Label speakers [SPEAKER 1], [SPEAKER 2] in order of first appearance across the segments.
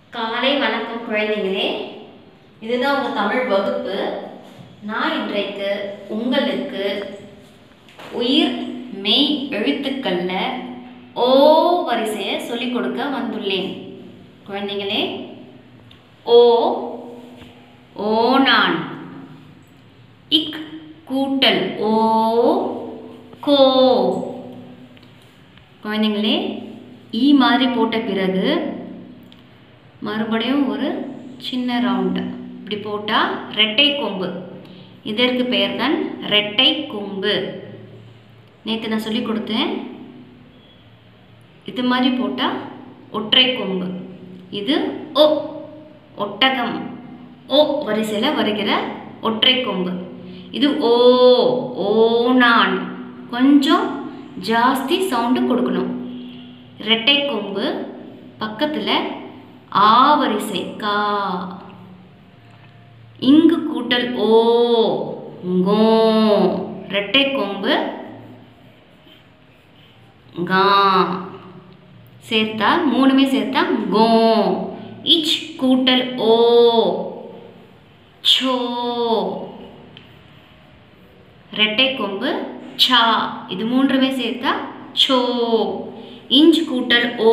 [SPEAKER 1] காலை வணக்கம் குழந்தைகளே இதுதான் உங்கள் தமிழ் வகுப்பு நான் இன்றைக்கு உங்களுக்கு உயிர் மெய் எழுத்துக்களில் ஓ வரிசையை சொல்லிக் கொடுக்க வந்துள்ளேன் குழந்தைகளே ஓ ஓனான் இக் கூட்டல் ஓ கோ குழந்தைங்களே ஈ மாதிரி போட்ட பிறகு மறுபடியும் ஒரு சின்ன ரவுண்டு இப்படி போட்டால் ரெட்டை கொம்பு இதற்கு பெயர் தான் ரெட்டை கொம்பு நேற்று நான் சொல்லி கொடுத்தேன் இது மாதிரி போட்டால் ஒற்றை கொம்பு இது ஓ ஒட்டகம் ஓ வரிசையில் வருகிற ஒற்றை கொம்பு இது ஓ ஓனான் கொஞ்சம் ஜாஸ்தி சவுண்டு கொடுக்கணும் ரெட்டை கொம்பு பக்கத்தில் ஆ வரிசை கா இங்கு கூட்டல் ஓ கோ ரெட்டை கொம்பு கா சேர்த்தா மூணுமே சேர்த்தா கோ இச் கூட்டல் ஓ சோ ரெட்டை கொம்பு சா இது மூன்றுமே சேர்த்தா சோ இஞ்ச் கூட்டல் ஓ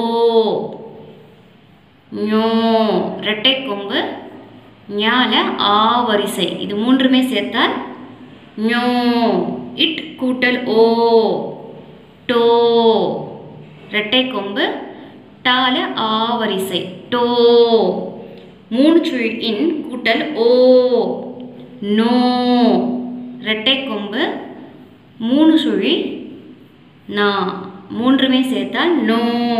[SPEAKER 1] ஞோ ரெட்டை கொம்பு ஞால ஆ வரிசை இது மூன்றுமே சேர்த்தால் ஞோ இட் கூட்டல் ஓ டோ ரெட்டை கொம்பு டால ஆ வரிசை டோ மூணு சுழி இன் கூட்டல் ஓ நோ ரெட்டை கொம்பு மூணு சுழி நா மூன்றுமே சேர்த்தால் நோ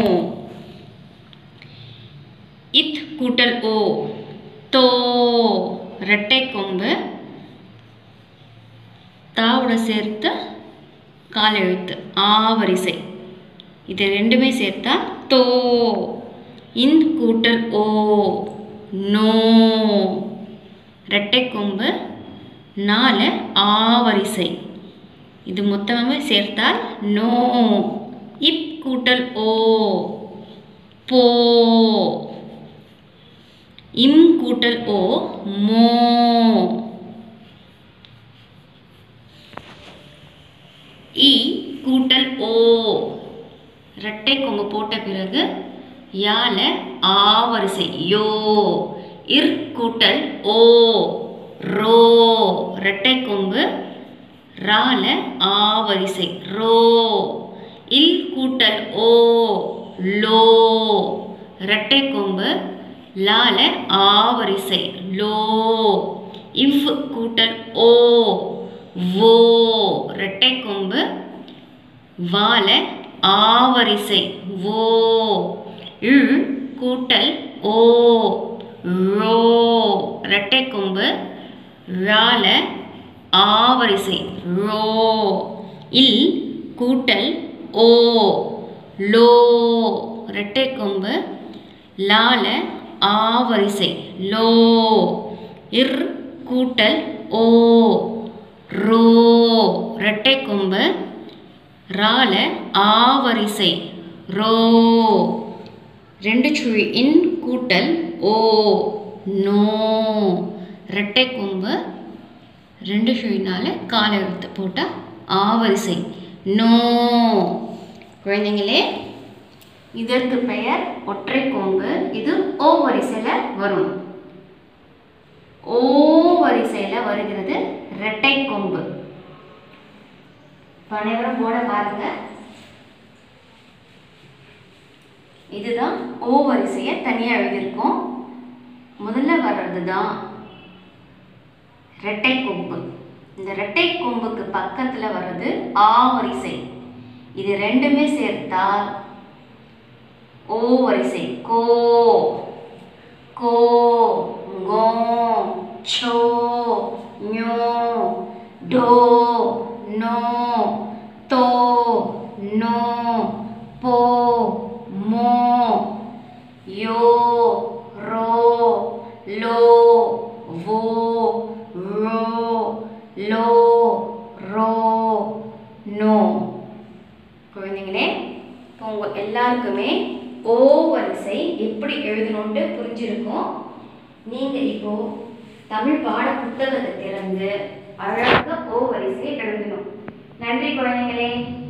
[SPEAKER 1] இத் கூட்டல் ஓ தோ ரெட்டை கொம்பு தாவோட சேர்த்து கால் எழுத்து ஆ வரிசை இது ரெண்டுமே சேர்த்தா தோ இன் கூட்டல் ஓ நோ ரெட்டை கொம்பு நாலு ஆ வரிசை இது மொத்தமாகவே சேர்த்தால் நோ இப் கூட்டல் ஓ போ இம் கூட்டல் ஓ மோ இ கூட்டல் ஓ ரெட்டை கொம்பு போட்ட பிறகு யால ஆ வரிசை யோ இர் கூட்டல் ஓ ரோ ரெட்டை கொம்பு ரால ஆ வரிசை ரோ இல் கூட்டல் ஓ லோ ரெட்டை கொம்பு லால ஆ வரிசை லோ இவ் கூட்டல் ஓ ஓ ரெட்டை கொம்பு வால ஆ வரிசை ஓ இழ் கூட்டல் ஓ ரோ ரெட்டை கொம்பு ரால ஆ வரிசை ரோ இல் கூட்டல் ஓ லோ ரெட்டை கொம்பு லால ஆ வரிசை லோ இர் கூட்டல் ஓ ரோ ரெட்டை கொம்பு ரால ஆ வரிசை ரோ ரெண்டு சுழி இன் கூட்டல் ஓ நோ ரெட்டை கொம்பு ரெண்டு சுழினால கால எழுத்து போட்டால் ஆ வரிசை நோ குழந்தைங்களே இதற்கு பெயர் ஒற்றை கொம்பு இது ஓ வரிசையில் வரும் ஓ வரிசையில் வருகிறது ரெட்டை கொம்பு அனைவரும் போட பாருங்க இதுதான் ஓ வரிசையை தனியாக எழுதியிருக்கோம் முதல்ல வர்றது தான் ரெட்டை கொம்பு இந்த ரெட்டை கொம்புக்கு பக்கத்தில் வர்றது ஆ வரிசை இது ரெண்டுமே சேர்த்தால் ஓ வரிசை கோ கோ கோ சோ ஞோ டோ நோ தோ நோ போ மோ யோ ரோ லோ வோ ரோ லோ ரோ நோ குழந்தைங்களே இப்போ உங்கள் எல்லாருக்குமே ஓ வரிசை வரிசை எப்படி எழுதணும்ட்டு புரிஞ்சிருக்கும் நீங்கள் இப்போ தமிழ் பாட புத்தகத்தை திறந்து அழகாக ஓ வரிசை எழுதணும் நன்றி குழந்தைங்களே